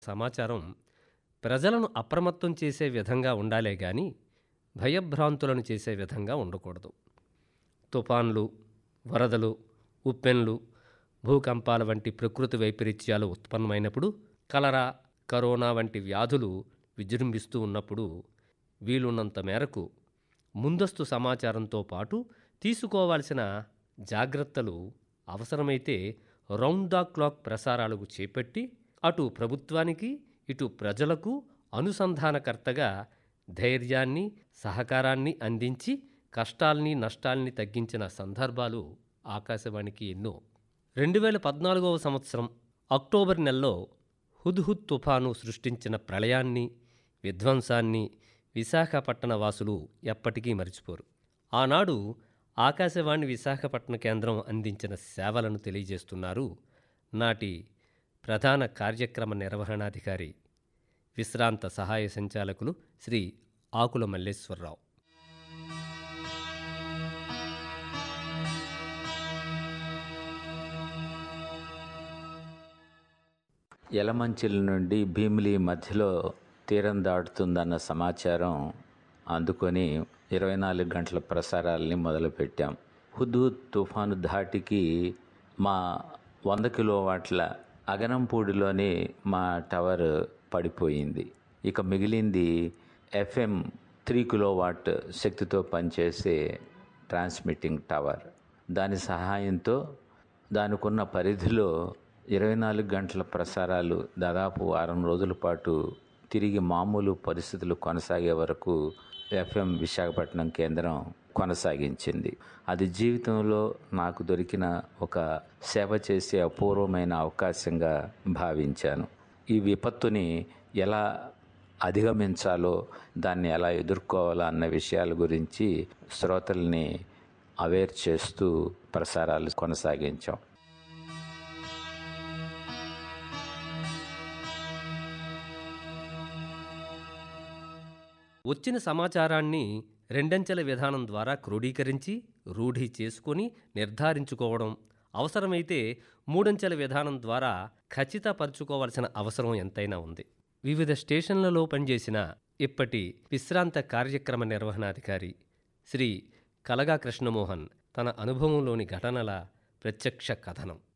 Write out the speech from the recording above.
సమాచారం ప్రజలను అప్రమత్తం చేసే విధంగా ఉండాలే గాని భయభ్రాంతులను చేసే విధంగా ఉండకూడదు తుఫాన్లు వరదలు ఉప్పెన్లు భూకంపాల వంటి ప్రకృతి వైపరీత్యాలు ఉత్పన్నమైనప్పుడు కలరా కరోనా వంటి వ్యాధులు విజృంభిస్తూ ఉన్నప్పుడు వీలున్నంత మేరకు ముందస్తు సమాచారంతో పాటు తీసుకోవాల్సిన జాగ్రత్తలు అవసరమైతే రౌండ్ ద క్లాక్ ప్రసారాలకు చేపట్టి అటు ప్రభుత్వానికి ఇటు ప్రజలకు అనుసంధానకర్తగా ధైర్యాన్ని సహకారాన్ని అందించి కష్టాల్ని నష్టాల్ని తగ్గించిన సందర్భాలు ఆకాశవాణికి ఎన్నో రెండు వేల పద్నాలుగవ సంవత్సరం అక్టోబర్ నెలలో హుద్హుద్ తుఫాను సృష్టించిన ప్రళయాన్ని విధ్వంసాన్ని విశాఖపట్టణ వాసులు ఎప్పటికీ మరిచిపోరు ఆనాడు ఆకాశవాణి విశాఖపట్న కేంద్రం అందించిన సేవలను తెలియజేస్తున్నారు నాటి ప్రధాన కార్యక్రమ నిర్వహణాధికారి విశ్రాంత సహాయ సంచాలకులు శ్రీ ఆకుల మల్లేశ్వరరావు యలమంచిల నుండి భీమిలి మధ్యలో తీరం దాటుతుందన్న సమాచారం అందుకొని ఇరవై నాలుగు గంటల ప్రసారాలని మొదలుపెట్టాం హుద్హుద్ తుఫాను ధాటికి మా వంద కిలోవాట్ల అగనంపూడిలోని మా టవర్ పడిపోయింది ఇక మిగిలింది ఎఫ్ఎం త్రీ కిలోవాట్ శక్తితో పనిచేసే ట్రాన్స్మిటింగ్ టవర్ దాని సహాయంతో దానికున్న పరిధిలో ఇరవై నాలుగు గంటల ప్రసారాలు దాదాపు వారం రోజుల పాటు తిరిగి మామూలు పరిస్థితులు కొనసాగే వరకు ఎఫ్ఎం విశాఖపట్నం కేంద్రం కొనసాగించింది అది జీవితంలో నాకు దొరికిన ఒక సేవ చేసే అపూర్వమైన అవకాశంగా భావించాను ఈ విపత్తుని ఎలా అధిగమించాలో దాన్ని ఎలా ఎదుర్కోవాలో అన్న విషయాల గురించి శ్రోతల్ని అవేర్ చేస్తూ ప్రసారాలు కొనసాగించాం వచ్చిన సమాచారాన్ని రెండంచెల విధానం ద్వారా క్రోడీకరించి రూఢి చేసుకొని నిర్ధారించుకోవడం అవసరమైతే మూడంచెల విధానం ద్వారా ఖచ్చితపరచుకోవాల్సిన అవసరం ఎంతైనా ఉంది వివిధ స్టేషన్లలో పనిచేసిన ఇప్పటి విశ్రాంత కార్యక్రమ నిర్వహణాధికారి శ్రీ కలగా కృష్ణమోహన్ తన అనుభవంలోని ఘటనల ప్రత్యక్ష కథనం